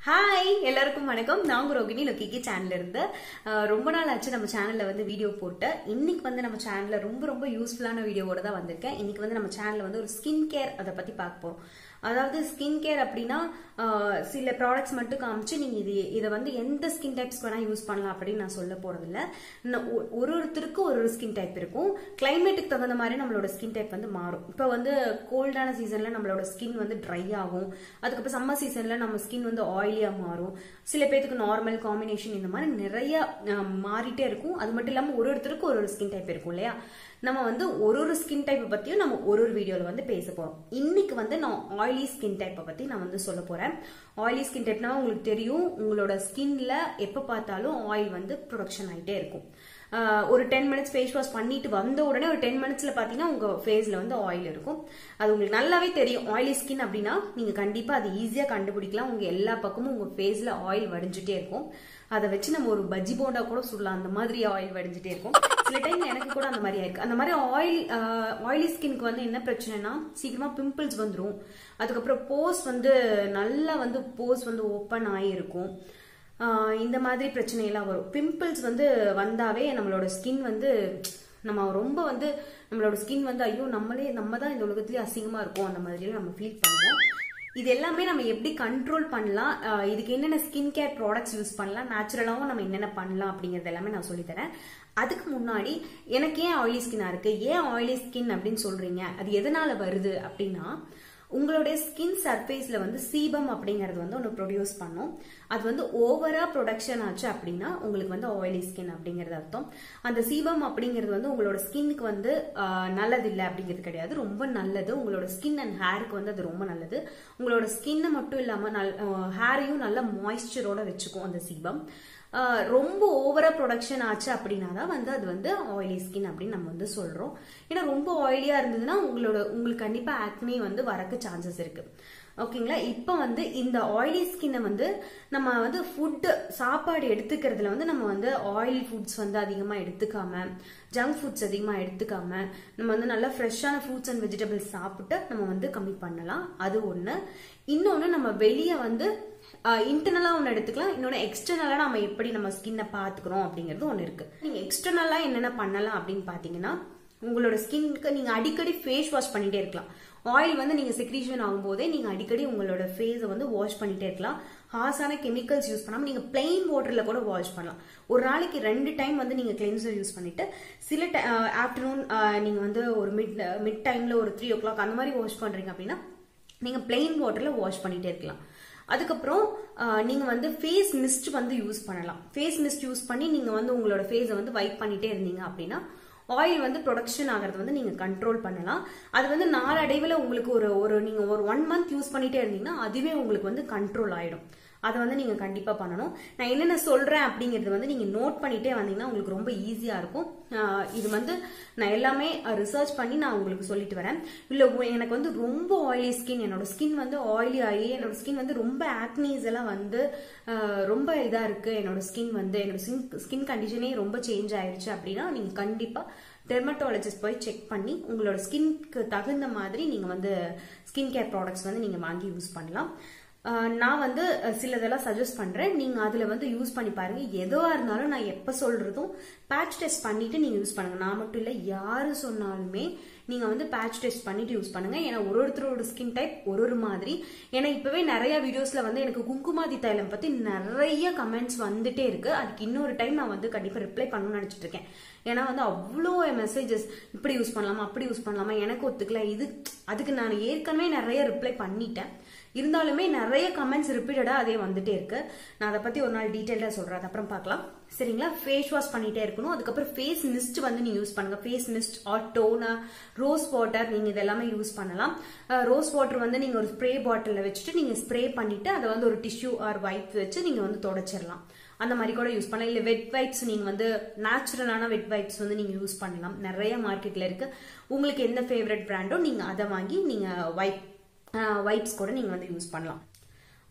hi எல்லாருக்கும் வணக்கம் நான் உங்க ரோகிணி லொக்கிக்கு சேனல்ல இருந்து அஹ், ரொம்ப நாள் ஆச்சு நம்ம சேனல்ல வந்து வீடியோ போட்டு இன்னைக்கு வந்து நம்ம சேனல்ல ரொம்ப ரொம்ப யூஸ்ஃபுல்லான வீடியோவோட தான் வந்திருக்கேன் இன்னைக்கு வந்து நம்ம சேனல்ல வந்து ஒரு ஸ்கின் கேர் அதை பத்தி பார்க்க போறோம் அதாவது ஸ்கின் கேர் அப்படின்னா அஹ், சில ப்ராடக்ட்ஸ் மட்டும் காமிச்சு நீங்க இது இதை வந்து எந்த ஸ்கின் டைப்ஸ்க்கு வேணா யூஸ் பண்ணலாம் அப்படின்னு நான் சொல்ல போறதில்ல இன்னும் ஒ- ஒரு ஒருத்தருக்கும் ஒரு ஒரு ஸ்கின் டைப் இருக்கும் கிளைமேட்டுக்கு தகுந்த மாதிரி நம்மளோட ஸ்கின் டைப் வந்து மாறும் இப்போ வந்து கோல்டான சீசன்ல நம்மளோட ஸ்கின் வந்து ட்ரை ஆகும் அதுக்கப்புறம் சம்மர் சீசன்ல நம்ம ஸ்கின் வந்து ஆயிலியா மாறும் சில பேத்துக்கு நார்மல் காம்பினேஷன் இந்த மாதிரி நிறைய அஹ், மாறிட்டே இருக்கும் அது மட்டும் இல்லாம ஒரு ஒருத்தருக்கு ஒரு ஒரு ஸ்கின் டைப் இருக்கும் இல்லையா நம்ம வந்து ஒரு ஒரு ஸ்கின் டைப்பை பத்தியும் நம்ம ஒரு ஒரு வீடியோல வந்து பேச போறோம் இன்னைக்கு வந்து நான் ஆயிலி ஸ்கின் டைப்பை பத்தி நான் வந்து சொல்ல போறேன் ஆயிலி ஸ்கின் டைப்னா உங்களுக்கு தெரியும் உங்களோட ஸ்கின்ல எப்ப பார்த்தாலும் ஆயில் வந்து ப்ரொடக்ஷன் ஆயிட்டே இருக்கும் ஆஹ் ஒரு டென் மினிட்ஸ் ஃபேஸ் வாஷ் பண்ணிட்டு வந்த உடனே ஒரு டென் மினிட்ஸ்ல பாத்தீங்கன்னா உங்க ஃபேஸ்ல வந்து ஆயில் இருக்கும் அது உங்களுக்கு நல்லாவே தெரியும் ஆயிலி ஸ்கின் அப்படின்னா நீங்க கண்டிப்பா அது ஈஸியா கண்டுபிடிக்கலாம் உங்க எல்லா பக்கமும் உங்க ஃபேஸ்ல ஆயில் வடிஞ்சுட்டே இருக்கும் அதை வச்சு நம்ம ஒரு பஜ்ஜி போண்டா கூட சொல்லலாம் அந்த மாதிரி ஆயில் வடிஞ்சுட்டே இருக்கும் சில டைம் எனக்கு கூட அந்த மாதிரி ஆயிருக்கு அந்த மாதிரி ஆயில் ஆயிலி ஸ்கின்க்கு வந்து என்ன பிரச்சனைனா சீக்கிரமா பிம்பிள்ஸ் வந்துரும் அதுக்கப்புறம் போஸ் வந்து நல்லா வந்து போஸ் வந்து ஓப்பன் ஆகிருக்கும் ஆஹ் இந்த மாதிரி பிரச்சனையெல்லாம் வரும் பிம்பிள்ஸ் வந்து வந்தாவே நம்மளோட ஸ்கின் வந்து நம்ம ரொம்ப வந்து நம்மளோட ஸ்கின் வந்து ஐயோ நம்மளே நம்ம தான் இந்த உலகத்திலேயே அசிங்கமா இருக்கும் அந்த மாதிரிலாம் நம்ம ஃபீல் பண்ணுவோம் இது எல்லாமே நம்ம எப்படி கண்ட்ரோல் பண்ணலாம் ஆஹ் இதுக்கு என்னென்ன ஸ்கின் கேர் ப்ராடக்ட்ஸ் யூஸ் பண்ணலாம் நேச்சுரலாகவும் நம்ம என்னென்ன பண்ணலாம் அப்படிங்கறது எல்லாமே நான் சொல்லித்தரேன் அதுக்கு முன்னாடி எனக்கு ஏன் ஆயிலி ஸ்கின்னா இருக்கு ஏன் ஆயிலி ஸ்கின் அப்படின்னு சொல்றீங்க அது எதனால வருது அப்படின்னா உங்களுடைய ஸ்கின் சர்ஃபேஸ்ல வந்து சீபம் அப்படிங்கறது வந்து ஒன்று ப்ரொடியூஸ் பண்ணும் அது வந்து ஓவரா ப்ரொடக்ஷன் ஆச்சு அப்படின்னா உங்களுக்கு வந்து ஆயிலி ஸ்கின் அப்படிங்கிறது அர்த்தம் அந்த சீபம் அப்படிங்கிறது வந்து உங்களோட ஸ்கின்னுக்கு வந்து ஆஹ், நல்லது இல்லை அப்படிங்கிறது கிடையாது ரொம்ப நல்லது உங்களோட ஸ்கின் அண்ட் ஹேருக்கு வந்து அது ரொம்ப நல்லது உங்களோட ஸ்கின்னை மட்டும் இல்லாம நல் ஹேரையும் நல்ல மாய்ஸ்சரோட வச்சுக்கும் அந்த சீபம் ஆஹ் ரொம்ப ஓவரா ப்ரொடக்ஷன் ஆச்சு அப்படின்னா தான் வந்து அது வந்து ஆயிலி ஸ்கின் அப்படின்னு நம்ம வந்து சொல்றோம் ஏன்னா ரொம்ப ஆயிலியா இருந்ததுன்னா உங்களோட உங்களுக்கு கண்டிப்பா ஆக்னி வந்து வரக்கு சான்சஸ் இருக்கு ஓகேங்களா இப்போ வந்து இந்த ஆயிலி ஸ்கின்னை வந்து நம்ம வந்து ஃபுட்டு சாப்பாடு எடுத்துக்கிறதுல வந்து நம்ம வந்து ஆயில் ஃபுட்ஸ் வந்து அதிகமாக எடுத்துக்காம ஜங்க் ஃபுட்ஸ் அதிகமாக எடுத்துக்காம நம்ம வந்து நல்லா ஃப்ரெஷ்ஷான ஃப்ரூட்ஸ் அண்ட் வெஜிடபிள்ஸ் சாப்பிட்டு நம்ம வந்து கம்மி பண்ணலாம் அது ஒன்று இன்னொன்று நம்ம வெளியே வந்து இன்டர்னலா ஒன்று எடுத்துக்கலாம் இன்னொன்று எக்ஸ்டர்னலா நம்ம எப்படி நம்ம ஸ்கின்னை பார்த்துக்கிறோம் அப்படிங்கிறது ஒன்று இருக்கு நீங்க எக்ஸ்டர்னலா என்னென்ன பண்ணலாம் அப்படின்னு பார்த்தீங்கன்னா உங்களோட ஸ்கின்க்கு நீங்க அடிக்கடி ஃபேஸ் வாஷ் பண்ணிட்டே இருக்கலாம் ஆயில் வந்து நீங்க செக்ரீஷன் ஆகும்போதே நீங்க அடிக்கடி உங்களோட ஃபேஸை வந்து வாஷ் பண்ணிட்டே இருக்கலாம் ஹார்ஸான கெமிக்கல்ஸ் யூஸ் பண்ணாம நீங்க பிளெயின் வாட்டர்ல கூட வாஷ் பண்ணலாம் ஒரு நாளைக்கு ரெண்டு டைம் வந்து நீங்க கிளென்சர் யூஸ் பண்ணிட்டு சில ஆஃப்டர்நூன் நீங்க வந்து ஒரு மிட் மிட் டைம்ல ஒரு த்ரீ ஓ கிளாக் அந்த மாதிரி வாஷ் பண்றீங்க அப்படின்னா நீங்க பிளெயின் வாட்டர்ல வாஷ் பண்ணிட்டே இருக்கலாம் அதுக்கப்புறம் ஆஹ், நீங்க வந்து ஃபேஸ் மிஸ்ட் வந்து யூஸ் பண்ணலாம் ஃபேஸ் மிஸ்ட் யூஸ் பண்ணி நீங்க வந்து உங்களோட ஃபேஸை வந்து வைப் பண்ணிட்டே இருந்தீங்க அப்படின்னா ஆயில் வந்து ப்ரொடக்ஷன் ஆகிறது வந்து நீங்க கண்ட்ரோல் பண்ணலாம் அது வந்து நாளடைவில் உங்களுக்கு ஒரு ஒரு நீங்க ஒரு ஒன் மந்த் யூஸ் பண்ணிட்டே இருந்தீங்கன்னா அதுவே உங்களுக்கு வந்து கண்ட்ரோல் ஆயிடும் அதை வந்து நீங்க கண்டிப்பா பண்ணணும் நான் என்னென்ன சொல்றேன் அப்படிங்கிறது வந்து நீங்க நோட் பண்ணிட்டே வந்தீங்கன்னா உங்களுக்கு ரொம்ப ஈஸியா இருக்கும் ஆஹ் இது வந்து நான் எல்லாமே ரிசர்ச் பண்ணி நான் உங்களுக்கு சொல்லிட்டு வரேன் இல்ல உ- எனக்கு வந்து ரொம்ப ஆயிலி ஸ்கின் என்னோட ஸ்கின் வந்து ஆயிலி ஆகி என்னோட ஸ்கின் வந்து ரொம்ப ஆக்னீஸ் எல்லாம் வந்து ஆஹ் ரொம்ப இதா இருக்கு என்னோட ஸ்கின் வந்து என்னோட ஸ்கின் கண்டிஷனே ரொம்ப சேஞ்ச் ஆயிருச்சு அப்படின்னா நீங்க கண்டிப்பா டெர்மட்டாலஜிஸ்ட் போய் செக் பண்ணி உங்களோட ஸ்கின்க்கு தகுந்த மாதிரி நீங்க வந்து ஸ்கின் கேர் ப்ராடக்ட்ஸ் வந்து நீங்க வாங்கி யூஸ் பண்ணலாம் ஆஹ் நான் வந்து அஹ், சிலதெல்லாம் சஜஸ்ட் பண்றேன் நீங்க அதுல வந்து யூஸ் பண்ணி பாருங்க எதுவா இருந்தாலும் நான் எப்ப சொல்றதும் பேட்ச் டெஸ்ட் பண்ணிட்டு நீங்க யூஸ் பண்ணுங்க நான் மட்டும் இல்ல யாரு சொன்னாலுமே நீங்க வந்து பேட்ச் டெஸ்ட் பண்ணிட்டு யூஸ் பண்ணுங்க ஏன்னா ஒரு ஒருத்தரோட ஸ்கின் டைப் ஒரு ஒரு மாதிரி ஏன்னா இப்பவே நிறைய வீடியோஸ்ல வந்து எனக்கு குங்குமாதி தைலம் பத்தி நிறைய கமெண்ட்ஸ் வந்துட்டே இருக்கு அதுக்கு இன்னொரு டைம் நான் வந்து கண்டிப்பா ரிப்ளை பண்ணணும்னு நினைச்சிட்டு இருக்கேன் ஏன்னா வந்து அவ்வளோ மெசேஜஸ் இப்படி யூஸ் பண்ணலாமா அப்படி யூஸ் பண்ணலாமா எனக்கு ஒத்துக்கல இது அதுக்கு நான் ஏற்கனவே நிறைய ரிப்ளை பண்ணிட்டேன் இருந்தாலுமே நிறைய கமெண்ட்ஸ் ரிப்பீட்டடா அதே வந்துட்டே இருக்கு நான் அதை பத்தி ஒரு நாள் டீட்டெயிலா சொல்றேன் அது அப்புறம் பார்க்கலாம் சரிங்களா ஃபேஸ் வாஷ் பண்ணிட்டே இருக்கணும் அதுக்கப்புறம் ஃபேஸ் மிஸ்ட் வந்து நீங்க யூஸ் பண்ணுங்க face mist or toner rose water நீங்க இதெல்லாமே யூஸ் பண்ணலாம் ரோஸ் வாட்டர் வந்து நீங்க ஒரு ஸ்ப்ரே பாட்டில்ல வச்சுட்டு நீங்க ஸ்ப்ரே பண்ணிட்டு அதை வந்து ஒரு டிஷ்யூ ஆர் வைப் வச்சு நீங்க வந்து தொடச்சிடலாம் அந்த மாதிரி கூட யூஸ் பண்ணலாம் இல்ல வெட் வைப்ஸ் நீங்க வந்து நேச்சுரலான வெட் வைப்ஸ் வந்து நீங்க யூஸ் பண்ணலாம் நிறைய மார்க்கெட்ல இருக்கு உங்களுக்கு எந்த ஃபேவரட் பிராண்டோ நீங்க அதை வாங்கி நீங்க வைப் வைப்ஸ் கூட நீங்க வந்து யூஸ் பண்ணலாம்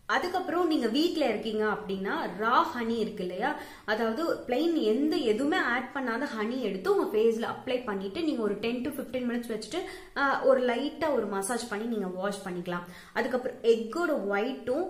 அதுக்கப்புறம் நீங்க வீட்ல இருக்கீங்க அப்படின்னா ரா ஹனி இருக்கு இல்லையா அதாவது பிளைன் எந்த எதுவுமே ஆட் பண்ணாத ஹனி எடுத்து உங்க ஃபேஸ்ல அப்ளை பண்ணிட்டு நீங்க ஒரு டென் டு பிப்டீன் மினிட்ஸ் வச்சுட்டு ஆஹ், ஒரு லைட்டா ஒரு மசாஜ் பண்ணி நீங்க வாஷ் பண்ணிக்கலாம் அதுக்கப்புறம் எக்கோட ஒயிட்டும்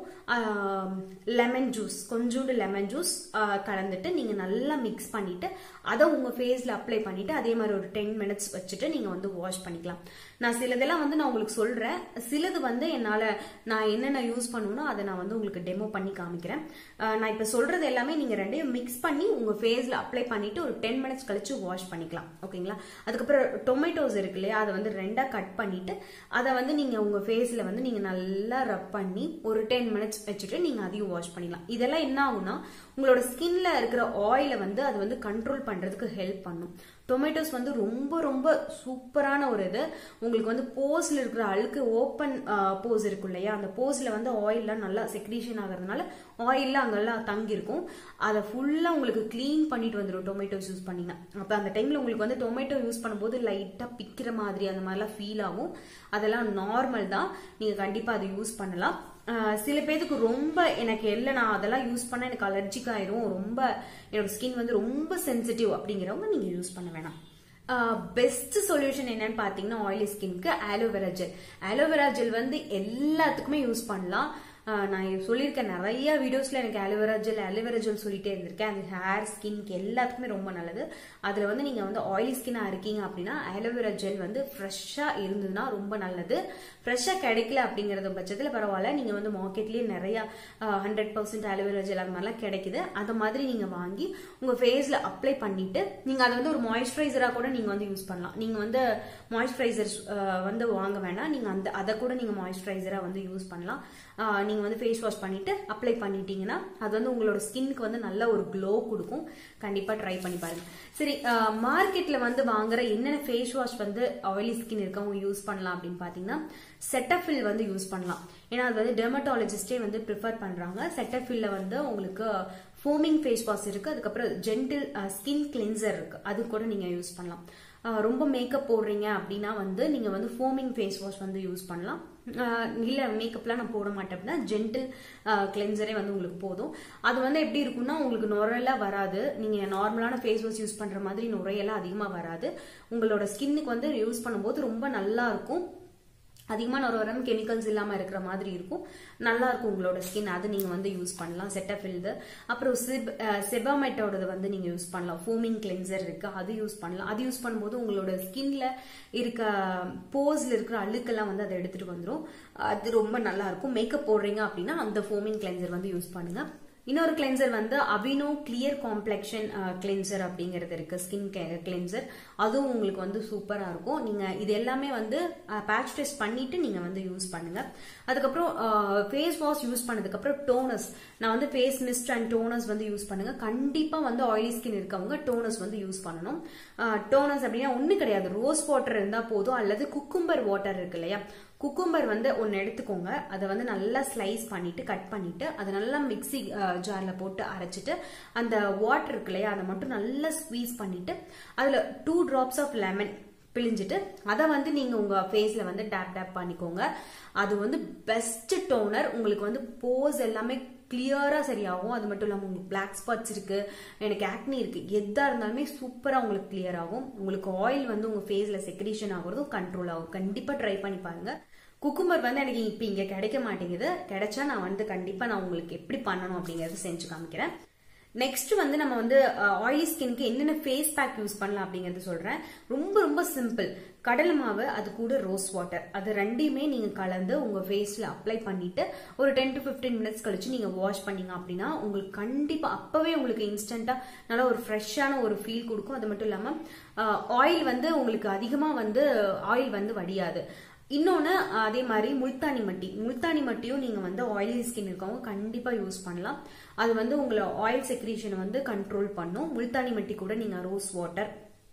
லெமன் ஜூஸ் கொஞ்சோண்டு லெமன் ஜூஸ் கலந்துட்டு நீங்க நல்லா மிக்ஸ் பண்ணிட்டு அதை உங்க ஃபேஸ்ல அப்ளை பண்ணிட்டு அதே மாதிரி ஒரு டென் மினிட்ஸ் வச்சுட்டு நீங்க வந்து வாஷ் பண்ணிக்கலாம் நான் சிலதெல்லாம் வந்து நான் உங்களுக்கு சொல்றேன் சிலது வந்து என்னால நான் என்னென்ன யூஸ் பண்ணுவேனோ அதை நான் வந்து உங்களுக்கு டெமோ பண்ணி காமிக்கிறேன் அஹ் நான் இப்ப சொல்றது எல்லாமே நீங்க ரெண்டையும் மிக்ஸ் பண்ணி உங்க ஃபேஸ்ல அப்ளை பண்ணிட்டு ஒரு டென் மினிட்ஸ் கழிச்சு வாஷ் பண்ணிக்கலாம் ஓகேங்களா அதுக்கப்புறம் டொமேட்டோஸ் இருக்கு இல்லையா அதை வந்து ரெண்டா கட் பண்ணிட்டு அதை வந்து நீங்க உங்க ஃபேஸ்ல வந்து நீங்க நல்லா ரப் பண்ணி ஒரு டென் மினிட்ஸ் வச்சுட்டு நீங்க அதையும் வாஷ் பண்ணிக்கலாம் இதெல்லாம் என்ன ஆகும்னா உங்களோட ஸ்கின்ல இருக்கிற ஆயிலை வந்து அது வந்து கண்ட்ரோல் பண்றதுக்கு ஹெல்ப் பண்ணும் டொமேட்டோஸ் வந்து ரொம்ப ரொம்ப சூப்பரான ஒரு இது உங்களுக்கு வந்து போஸ்ல இருக்கிற அழுக்கு ஓப்பன் போஸ் இருக்கும் இல்லையா அந்த போஸ்ல வந்து ஆயில்லாம் நல்லா செக்ரீஷன் ஆகிறதுனால ஆயில்லாம் அங்கெல்லாம் தங்கி இருக்கும் அதை ஃபுல்லா உங்களுக்கு க்ளீன் பண்ணிட்டு வந்துடும் டொமேட்டோஸ் யூஸ் பண்ணீங்கன்னா அப்ப அந்த டைம்ல உங்களுக்கு வந்து டொமேட்டோ யூஸ் பண்ணும்போது லைட்டா பிக்கிற மாதிரி அந்த மாதிரிலாம் ஃபீல் ஆகும் அதெல்லாம் நார்மல் தான் நீங்க கண்டிப்பா அதை யூஸ் பண்ணலாம் ஆஹ் சில பேருக்கு ரொம்ப எனக்கு இல்லை நான் அதெல்லாம் யூஸ் பண்ண எனக்கு அலர்ஜிக் ஆயிரும் ரொம்ப என்னோட ஸ்கின் வந்து ரொம்ப சென்சிட்டிவ் அப்படிங்கிறவங்க நீங்க யூஸ் பண்ண வேணாம் பெஸ்ட் சொல்யூஷன் என்னன்னு பாத்தீங்கன்னா ஆயிலி ஸ்கின்க்கு ஆலோவேரா ஜெல் ஆலோவேரா ஜெல் வந்து எல்லாத்துக்குமே யூஸ் பண்ணலாம் ஆஹ் நான் சொல்லியிருக்கேன் நிறைய வீடியோஸ்ல எனக்கு ஆலோவேரா ஜெல் ஆலோவேரா ஜெல் சொல்லிட்டே இருந்திருக்கேன் அது ஹேர் ஸ்கின்க்கு எல்லாத்துக்குமே ரொம்ப நல்லது அதுல வந்து நீங்க வந்து ஆயிலி ஸ்கின்னா இருக்கீங்க அப்படின்னா ஆலோவேரா ஜெல் வந்து ஃப்ரெஷ்ஷா இருந்ததுன்னா ரொம்ப நல்லது ஃப்ரெஷ்ஷா கிடைக்கல அப்படிங்கறது பட்சத்துல பரவாயில்ல நீங்க வந்து மார்க்கெட்லயே நிறைய ஹண்ட்ரட் பர்சன்ட் ஆலோவேரா ஜெல் அந்த மாதிரிலாம் கிடைக்குது அந்த மாதிரி நீங்க வாங்கி உங்க ஃபேஸ்ல அப்ளை பண்ணிட்டு நீங்க அதை வந்து ஒரு மாய்ஸ்சரைசரா கூட நீங்க வந்து யூஸ் பண்ணலாம் நீங்க வந்து மாய்ஸ்சரைசர் வந்து வாங்க வேணாம் நீங்க அந்த அதை கூட நீங்க மாய்ஸ்சரைசரா வந்து யூஸ் பண்ணலாம் ஆஹ் நீங்க வந்து ஃபேஸ் வாஷ் பண்ணிட்டு அப்ளை பண்ணிட்டீங்கன்னா அது வந்து உங்களோட ஸ்கின்க்கு வந்து நல்ல ஒரு க்ளோ கொடுக்கும் கண்டிப்பா ட்ரை பண்ணி பாருங்க சரி மார்க்கெட்ல வந்து வாங்குற என்னென்ன ஃபேஸ் வாஷ் வந்து ஆயிலி ஸ்கின் இருக்கவங்க யூஸ் பண்ணலாம் அப்படின்னு பாத்தீங்கன்னா செட்டஃபில் வந்து யூஸ் பண்ணலாம் ஏன்னா அது வந்து டெர்மட்டாலஜிஸ்டே வந்து ப்ரிஃபர் பண்றாங்க செட்டஃபில்ல வந்து உங்களுக்கு ஃபோமிங் ஃபேஸ் வாஷ் இருக்கு அதுக்கப்புறம் ஜென்டில் ஸ்கின் கிளென்சர் இருக்கு அது கூட நீங்க யூஸ் பண்ணலாம் ஆஹ் ரொம்ப மேக்கப் போடுறீங்க அப்படின்னா வந்து நீங்க வந்து ஃபோமிங் ஃபேஸ் வாஷ் வந்து யூஸ் பண்ணலாம் ஆஹ் இல்ல மேக்கப்லாம் நான் போட மாட்டேன் அப்படின்னா ஜென்டில் கிளென்சரே வந்து உங்களுக்கு போதும் அது வந்து எப்படி இருக்கும்னா உங்களுக்கு நுரையெல்லாம் வராது நீங்க நார்மலான ஃபேஸ் வாஷ் யூஸ் பண்ற மாதிரி நுரையெல்லாம் அதிகமா வராது உங்களோட ஸ்கின்னுக்கு வந்து யூஸ் பண்ணும்போது ரொம்ப நல்லா இருக்கும் அதிகமாக ஒரு வரம் கெமிக்கல்ஸ் இல்லாமல் இருக்கிற மாதிரி இருக்கும் நல்லா இருக்கும் உங்களோட ஸ்கின் அது நீங்கள் வந்து யூஸ் பண்ணலாம் செட்டஃபில்து அப்புறம் சிப் செபாமெட்டோடது வந்து நீங்கள் யூஸ் பண்ணலாம் ஃபோமிங் கிளென்சர் இருக்கு அது யூஸ் பண்ணலாம் அது யூஸ் பண்ணும்போது உங்களோட ஸ்கின்ல இருக்க போஸ்ல இருக்கிற அழுக்கெல்லாம் வந்து அதை எடுத்துட்டு வந்துடும் அது ரொம்ப நல்லா இருக்கும் மேக்கப் போடுறீங்க அப்படின்னா அந்த ஃபோமிங் கிளென்சர் வந்து யூஸ் பண்ணுங்க இன்னொரு கிளென்சர் வந்து அபினோ கிளியர் காம்ப்ளெக்ஷன் கிளென்சர் அப்படிங்கிறது இருக்கு ஸ்கின் கிளென்சர் அதுவும் உங்களுக்கு வந்து சூப்பரா இருக்கும் நீங்க இது எல்லாமே வந்து பேட்ச் டெஸ்ட் பண்ணிட்டு நீங்க வந்து யூஸ் பண்ணுங்க அதுக்கப்புறம் ஃபேஸ் வாஷ் யூஸ் பண்ணதுக்கு அப்புறம் டோனஸ் நான் வந்து ஃபேஸ் மிஸ்ட் அண்ட் டோனஸ் வந்து யூஸ் பண்ணுங்க கண்டிப்பா வந்து ஆயிலி ஸ்கின் இருக்கவங்க டோனஸ் வந்து யூஸ் பண்ணணும் டோனஸ் அப்படின்னா ஒண்ணு கிடையாது ரோஸ் வாட்டர் இருந்தா போதும் அல்லது குக்கும்பர் வாட்டர் இருக்கு இல்லையா குக்கும்பர் வந்து ஒன்று எடுத்துக்கோங்க அதை வந்து நல்லா ஸ்லைஸ் பண்ணிட்டு கட் பண்ணிட்டு அதை நல்லா மிக்சி ஜார்ல போட்டு அரைச்சிட்டு அந்த வாட்டர் இருக்கு இல்லையா அதை மட்டும் நல்லா ஸ்குவீஸ் பண்ணிட்டு அதுல டூ டிராப்ஸ் ஆஃப் லெமன் பிழிஞ்சிட்டு அதை வந்து நீங்க உங்க ஃபேஸ்ல வந்து டேப் டேப் பண்ணிக்கோங்க அது வந்து பெஸ்ட் டோனர் உங்களுக்கு வந்து போஸ் எல்லாமே கிளியரா சரியாகும் அது மட்டும் இல்லாமல் உங்களுக்கு பிளாக் ஸ்பாட்ஸ் இருக்கு எனக்கு ஆக்னி இருக்கு எதா இருந்தாலுமே சூப்பரா உங்களுக்கு கிளியர் ஆகும் உங்களுக்கு ஆயில் வந்து உங்க ஃபேஸ்ல செக்ரீஷன் ஆகுறதும் கண்ட்ரோல் ஆகும் கண்டிப்பா ட்ரை பண்ணி பாருங்க குக்கும்பர் வந்து எனக்கு இப்ப இங்க கிடைக்க மாட்டேங்குது கிடைச்சா நான் வந்து கண்டிப்பா நான் உங்களுக்கு எப்படி பண்ணணும் அப்படிங்கறத செஞ்சு காமிக்கிறேன் நெக்ஸ்ட் வந்து நம்ம வந்து ஆயிலி ஸ்கின்க்கு என்னென்ன ஃபேஸ் பேக் யூஸ் பண்ணலாம் அப்படிங்கறது சொல்றேன் ரொம்ப ரொம்ப சிம்பிள் கடலை மாவு அது கூட ரோஸ் வாட்டர் அது ரெண்டையுமே நீங்க கலந்து உங்க ஃபேஸ்ல அப்ளை பண்ணிட்டு ஒரு டென் டு பிப்டீன் மினிட்ஸ் கழிச்சு நீங்க வாஷ் பண்ணீங்க அப்படின்னா உங்களுக்கு கண்டிப்பா அப்பவே உங்களுக்கு இன்ஸ்டன்டா நல்லா ஒரு ஃப்ரெஷ்ஷான ஒரு ஃபீல் கொடுக்கும் அது மட்டும் இல்லாம ஆயில் வந்து உங்களுக்கு அதிகமா வந்து ஆயில் வந்து வடியாது இன்னொன்று அதே மாதிரி முல்தானி மட்டி முல்தானி மட்டியும் நீங்கள் வந்து ஆயிலி ஸ்கின் இருக்கவங்க கண்டிப்பாக யூஸ் பண்ணலாம் அது வந்து உங்களை ஆயில் செக்ரீஷனை வந்து கண்ட்ரோல் பண்ணும் முல்தானி மட்டி கூட நீங்கள் ரோஸ் வாட்டர்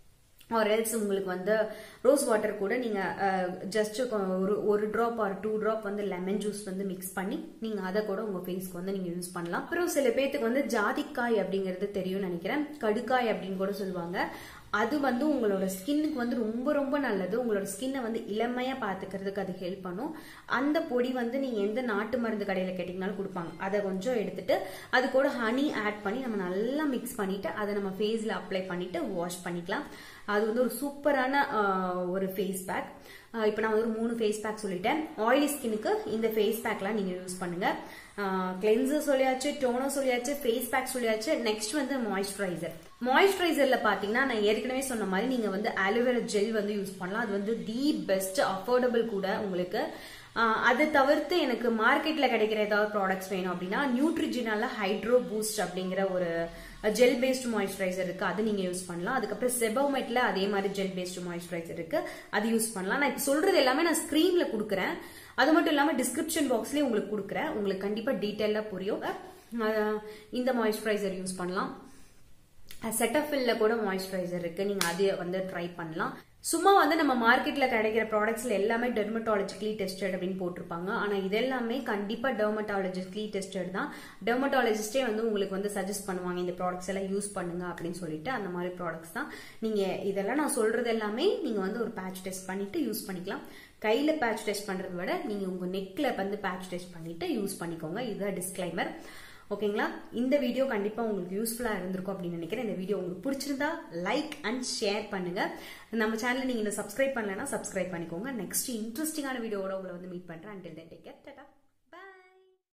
ஆர் எல்ஸ் உங்களுக்கு வந்து ரோஸ் வாட்டர் கூட நீங்க ஜஸ்ட் ஒரு ஒரு ட்ராப் ஆர் டூ ட்ராப் வந்து லெமன் ஜூஸ் வந்து மிக்ஸ் பண்ணி நீங்க அதை கூட உங்க ஃபேஸ்க்கு வந்து நீங்க யூஸ் பண்ணலாம் அப்புறம் சில பேர்த்துக்கு வந்து ஜாதிக்காய் அப்படிங்கிறது தெரியும் நினைக்கிறேன் கடுக்காய் அப்படின்னு கூட சொல்லுவாங்க அது வந்து உங்களோட ஸ்கின்னுக்கு வந்து ரொம்ப ரொம்ப நல்லது உங்களோட ஸ்கின்னை வந்து இளமையாக பார்த்துக்கிறதுக்கு அது ஹெல்ப் பண்ணும் அந்த பொடி வந்து நீங்கள் எந்த நாட்டு மருந்து கடையில் கேட்டிங்கனாலும் கொடுப்பாங்க அதை கொஞ்சம் எடுத்துட்டு அது கூட ஹனி ஆட் பண்ணி நம்ம நல்லா மிக்ஸ் பண்ணிட்டு அதை நம்ம ஃபேஸில் அப்ளை பண்ணிட்டு வாஷ் பண்ணிக்கலாம் அது வந்து ஒரு சூப்பரான ஒரு ஃபேஸ் பேக் இப்போ நான் ஒரு மூணு ஃபேஸ் பேக் சொல்லிட்டேன் ஆயிலி ஸ்கின்னுக்கு இந்த ஃபேஸ் பேக்லாம் நீங்கள் யூஸ் பண்ணுங்க கிளென்சர் சொல்லியாச்சு டோனர் சொல்லியாச்சு ஃபேஸ் பேக் சொல்லியாச்சு நெக்ஸ்ட் வந்து மாய்ஸ்சரைசர் மாய்ஸ்சரைசர்ல பாத்தீங்கன்னா நான் ஏற்கனவே சொன்ன மாதிரி நீங்க வந்து ஆலோவேரா ஜெல் வந்து யூஸ் பண்ணலாம் அது வந்து தி பெஸ்ட் அஃபோர்டபுள் கூட உங்களுக்கு அதை தவிர்த்து எனக்கு மார்க்கெட்ல கிடைக்கிற ஏதாவது ப்ராடக்ட்ஸ் வேணும் அப்படின்னா நியூட்ரிஜினால ஹைட்ரோ பூஸ்ட் அப்படிங்கிற ஒரு ஜெல் பேஸ்ட் மாய்ஸ்சரைசர் இருக்கு அது நீங்க யூஸ் பண்ணலாம் அதுக்கப்புறம் செபோமெட்ல அதே மாதிரி ஜெல் பேஸ்ட் மாய்ஸ்சரைசர் இருக்கு அது யூஸ் பண்ணலாம் நான் இப்போ சொல்றது எல்லாமே நான் ஸ்கிரீன்ல கொடுக்குறேன் அது மட்டும் இல்லாம டிஸ்கிரிப்ஷன் பாக்ஸ்லயே உங்களுக்கு கொடுக்குறேன் உங்களுக்கு கண்டிப்பா டீட்டெயிலா புரியும் இந்த மாய்ஸ்சரைசர் யூஸ் பண்ணலாம் செட்டஃபில்ல கூட மாய்ஸ்சரைசர் இருக்கு நீங்க அது வந்து ட்ரை பண்ணலாம் சும்மா வந்து நம்ம மார்க்கெட்ல கிடைக்கிற ப்ராடக்ட்ஸ்ல எல்லாமே டெர்மட்டாலஜிக்கலி டெஸ்டட் அப்படின்னு போட்டிருப்பாங்க ஆனா இது எல்லாமே கண்டிப்பா டெர்மட்டாலஜிக்கலி டெஸ்டட் தான் டெர்மட்டாலஜிஸ்டே வந்து உங்களுக்கு வந்து சஜஸ்ட் பண்ணுவாங்க இந்த ப்ராடக்ட்ஸ் எல்லாம் யூஸ் பண்ணுங்க அப்படின்னு சொல்லிட்டு அந்த மாதிரி ப்ராடக்ட்ஸ் தான் நீங்க இதெல்லாம் நான் சொல்றது எல்லாமே நீங்க வந்து ஒரு பேட்ச் டெஸ்ட் பண்ணிட்டு யூஸ் பண்ணிக்கலாம் கையில பேட்ச் டெஸ்ட் பண்றதை விட நீங்க உங்க நெக்ல வந்து பேட்ச் டெஸ்ட் பண்ணிட்டு யூஸ் பண்ணிக்கோங்க இதுதான் டிஸ்கிளைமர் ஓகேங்களா இந்த வீடியோ கண்டிப்பா உங்களுக்கு யூஸ்ஃபுல்லா இருந்திருக்கும் அப்படின்னு நினைக்கிறேன் இந்த வீடியோ உங்களுக்கு பிடிச்சிருந்தா லைக் அண்ட் ஷேர் பண்ணுங்க நம்ம சேனல் நீங்க இந்த சப்ஸ்கிரைப் பண்ணலன்னா சப்ஸ்கிரைப் பண்ணிக்கோங்க நெக்ஸ்ட் இன்ட்ரெஸ்டிங்கான வீடியோட உங்களை வந்து மீட் பண்றேன் until then take care Tata